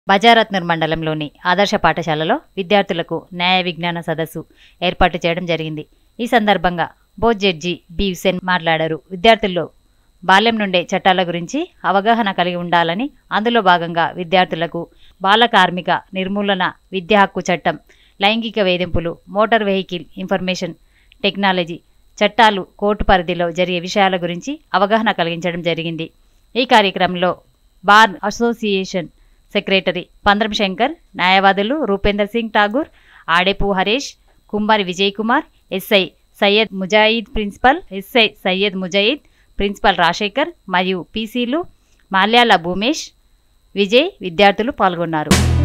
బజారత్నూర్ మండలంలోని ఆదర్శ పాఠశాలలో విద్యార్థులకు న్యాయ విజ్ఞాన సదస్సు ఏర్పాటు చేయడం జరిగింది ఈ సందర్భంగా బోత్ జడ్జి బి హుసేన్ మాట్లాడారు విద్యార్థుల్లో బాల్యం నుండే చట్టాల గురించి అవగాహన కలిగి ఉండాలని అందులో భాగంగా విద్యార్థులకు బాల కార్మిక నిర్మూలన విద్యా హక్కు చట్టం లైంగిక వేధింపులు మోటార్ వెహికల్ ఇన్ఫర్మేషన్ టెక్నాలజీ చట్టాలు కోర్టు పరిధిలో జరిగే విషయాల గురించి అవగాహన కలిగించడం జరిగింది ఈ కార్యక్రమంలో bar association secretary Pandram Shankar న్యాయవాదులు Rupender Singh Thakur Adepu Harish Kumari Vijay Kumar SI Syed Mujahid principal SI Syed Mujahid principal Rajasekhar మరియు పీసీలు మాల్యాల భూమేష్ విజయ్ విద్యార్థులు పాల్గొన్నారు